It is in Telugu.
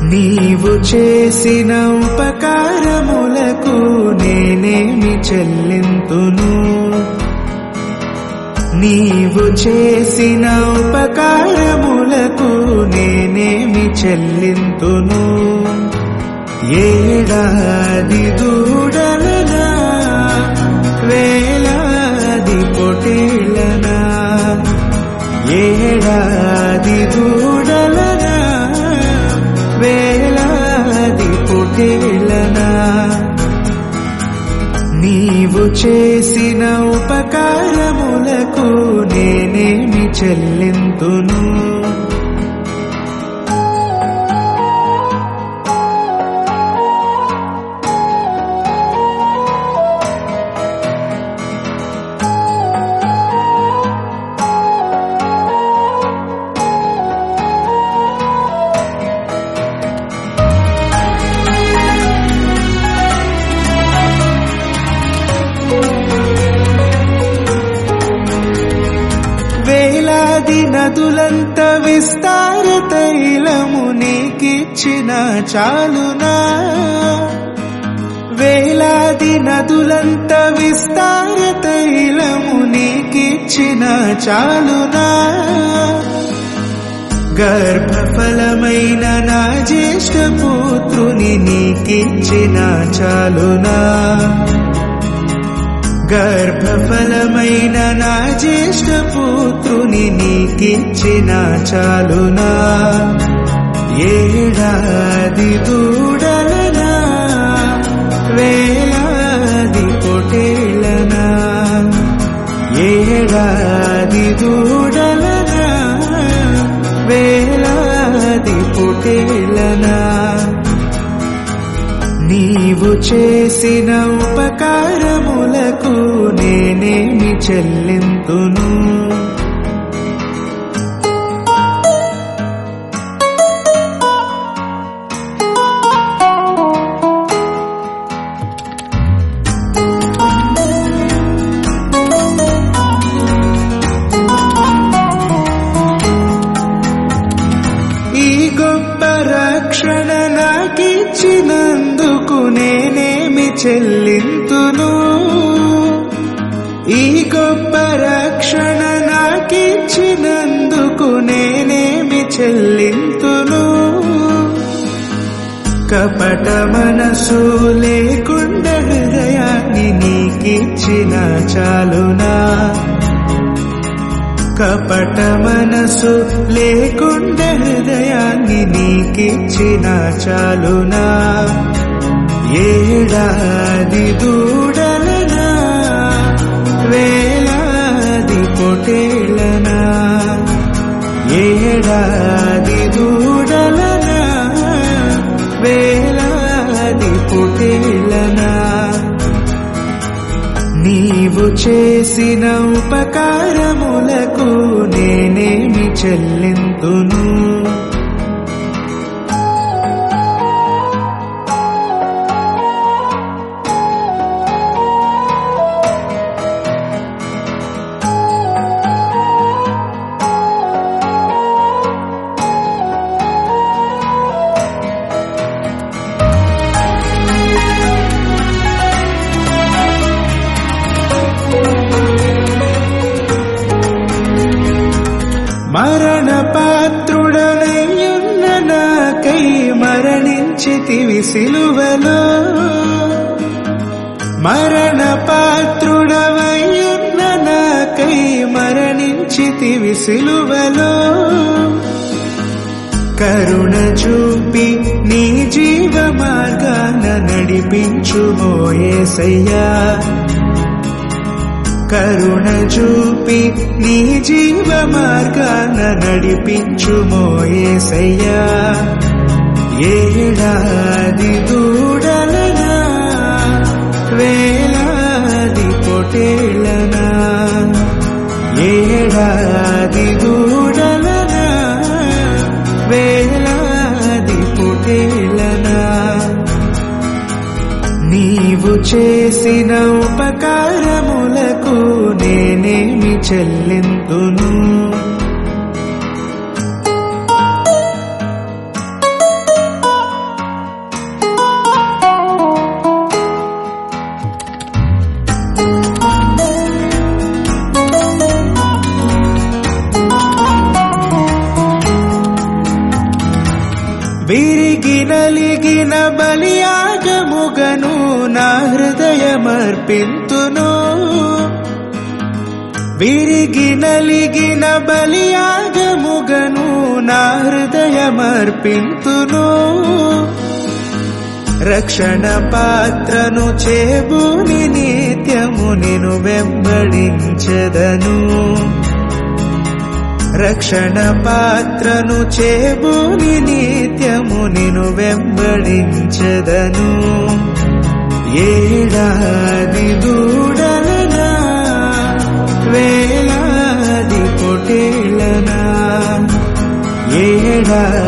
నీవు చేసిన ఉపకారములకు నేనేమి చెల్లింతును నీవు చేసిన ఉపకారములకు నేనేమి చెల్లింతును ఏడాది దూడలనా వేలాది పొటేళ్ళనా ఏడాది దూడలనా వేలాది పొటేళ్ళనా నీవు చేసిన ఉపకారములకు నేనేమి చెల్లింతును వేలాది నదులంత విస్తార తైలము నీకిచ్చిన చాలునా వేలాది నదులంత విస్తార తైలము నీకిచ్చిన చాలునా గర్భఫలమైన నా జ్యేష్ఠ పుత్రుని నీకిచ్చిన చాలునా గర్భఫలమైన నా జ్యేష్ఠ పుత్రుని నీకిచ్చిన చాలునా ఏడాది దూడలనా వేలాది పొటేళ్ళనా ఏడాది దూడలనా వేలాది పొటేళ్ళనా నీవు చేసిన ఉపకారములకు నేనేమి చెల్లింతును ఈ గొప్ప రక్షణ నాకిచ్చినందుకు నేనేమి చెల్లింతును ఈ గొప్ప రక్షణ నాకిచ్చినందుకు నేనేమి చెల్లింతును కపట మనసు లేకుండా హృదయాన్ని నీకిచ్చిన చాలునా కపట మనసు లేకుండా హృదయాన్ని నీకిచ్చిన చాలునా ఏడాది దూడలనా వేలాది పొటేళ్ళనా ఏడాది దూడలనా వేలాది పొటేళ్ళనా నీవు చేసిన ఉపకారములకు నేనేమి చెల్లింతును మరణ పాత్రుడనయ్యున్న నాకై మరణించితివి సిలువలో మరణ పాత్రుడవయ్యున్న నాకై మరణించితివి సిలువలో కరుణ చూపి నీ జీవ మార్గాన నడిపించు మోయేసయ్యా కరుణ చూపి నీ జీవ మార్గాన నడిపించు మోయేసయ్యా ఏడాది దూడలనా వేలాది పొటేళ్ళనా ఏడాది దూడలనా వేలాది పొటేళ్ళనా నీవు చేసిన ఉపకారములకు నేనేమి చెల్లింతును విరిగి నలిగిన బలియాగముగను నా హృదయమర్పింతును విరిగి నలిగిన బలియాగముగను నా హృదయమర్పింతును రక్షణ పాత్రను చేబూని నిత్యము నిను వెంబడించదను రక్షణ పాత్రను చేబూని నిత్యము నిను వెంబడించదను ఏడాది దూడలనా వేలాది పొటేలనా ఏడాది